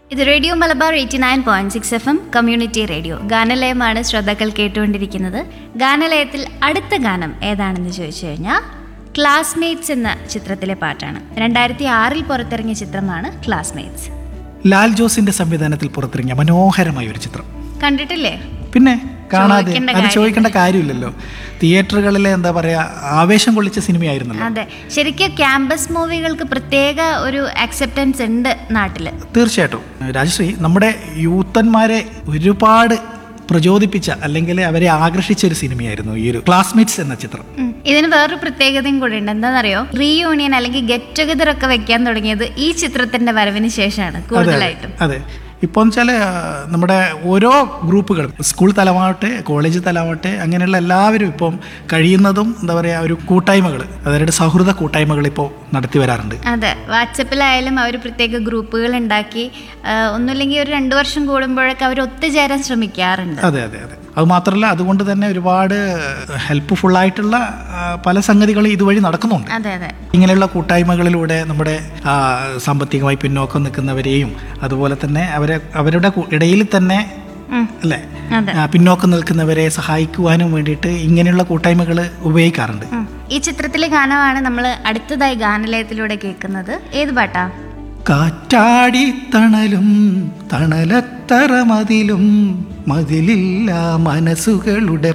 ഇത് radio Malabar eighty nine point six F M community radio ഗാനലയമാണ് ശ്രോതാക്കൾ കേട്ടുകൊണ്ടിരിക്കുന്നത് ഗാനലയത്തിൽ അടുത്ത ഗാനം ഏതാണെന്ന് ചോദിച്ചു കഴിഞ്ഞാൽ ക്ലാസ്മേറ്റ്സ് എന്ന ചിത്രത്തിലെ പാട്ടാണ് രണ്ടായിരത്തി ആറിൽ പുറത്തിറങ്ങിയ ചിത്രമാണ് ക്ലാസ്മേറ്റ്സ് ലാൽ ജോസിന്റെ സംവിധാനത്തിൽ പുറത്തിറങ്ങിയ മനോഹരമായ ഒരു ചിത്രം കണ്ടിട്ടില്ലേ പിന്നെ കാണാതെ ചോദിക്കേണ്ട അത് ചോദിക്കേണ്ട കാര്യമില്ലല്ലോ തിയേറ്ററുകളിലെ എന്താ പറയാ ആവേശം കൊള്ളിച്ച സിനിമയായിരുന്നല്ലോ അതെ ശരിക്കും ക്യാമ്പസ് മൂവികൾക്ക് പ്രത്യേക ഒരു അക്സെപ്റ്റൻസ് ഉണ്ട് നാട്ടില് തീർച്ചയായിട്ടും രാജശ്രീ നമ്മുടെ യൂത്തന്മാരെ ഒരുപാട് പ്രചോദിപ്പിച്ച അല്ലെങ്കിൽ അവരെ ആകർഷിച്ച ഒരു സിനിമയായിരുന്നു ഈ ഒരു ക്ലാസ്മേറ്റ്സ് എന്ന ചിത്രം ഉം. ഇതിന് വേറൊരു പ്രത്യേകതയും കൂടി ഉണ്ട് എന്താണെന്നറിയോ റീയൂണിയൻ അല്ലെങ്കിൽ ഗെറ്റ് ടുഗദർ ഒക്കെ വെക്കാൻ തുടങ്ങിയത് ഈ ചിത്രത്തിന്റെ വരവിന് ശേഷമാണ് കൂടുതലായിട്ടും അതെ ഇപ്പോൾ വെച്ചാൽ നമ്മുടെ ഓരോ ഗ്രൂപ്പുകളും സ്കൂൾ തലമാവട്ടെ കോളേജ് തലമാവട്ടെ അങ്ങനെയുള്ള എല്ലാവരും ഇപ്പം കഴിയുന്നതും എന്താ പറയുക ഒരു കൂട്ടായ്മകൾ അവരുടെ സൗഹൃദ കൂട്ടായ്മകൾ ഇപ്പോൾ നടത്തി വരാറുണ്ട് അതെ വാട്സപ്പിലായാലും അവർ പ്രത്യേക ഗ്രൂപ്പുകൾ ഉണ്ടാക്കി ആ, ഒന്നുമില്ലെങ്കിൽ ഒരു രണ്ടു വർഷം കൂടുമ്പോഴൊക്കെ അവർ ഒത്തുചേരാൻ ശ്രമിക്കാറുണ്ട് അതെ അതെ അതെ അത് മാത്രമല്ല അതുകൊണ്ട് തന്നെ ഒരുപാട് ഹെൽപ്ഫുൾ ആയിട്ടുള്ള ആ, പല സംഗതികളും ഇതുവഴി നടക്കുന്നുണ്ട് അതെ അതെ ഇങ്ങനെയുള്ള കൂട്ടായ്മകളിലൂടെ നമ്മുടെ ആ, സാമ്പത്തികമായി പിന്നോക്കം നിൽക്കുന്നവരെയും അതുപോലെ തന്നെ അവരെ അവരുടെ കു- ഇടയിൽ തന്നെ ഉം. അല്ലേ അതെ. ആ, പിന്നോക്കം നിൽക്കുന്നവരെ സഹായിക്കുവാനും വേണ്ടിയിട്ട് ഇങ്ങനെയുള്ള കൂട്ടായ്മകൾ ഉപയോഗിക്കാറുണ്ട് ഉം. ഈ ചിത്രത്തിലെ ഗാനമാണ് നമ്മൾ അടുത്തതായി ഗാനലയത്തിലൂടെ കേൾക്കുന്നത് ഏത് പാട്ടാ കാറ്റാടി തണലും തണലത്തറ മതിലും മതിലില്ല മനസ്സുകളുടെ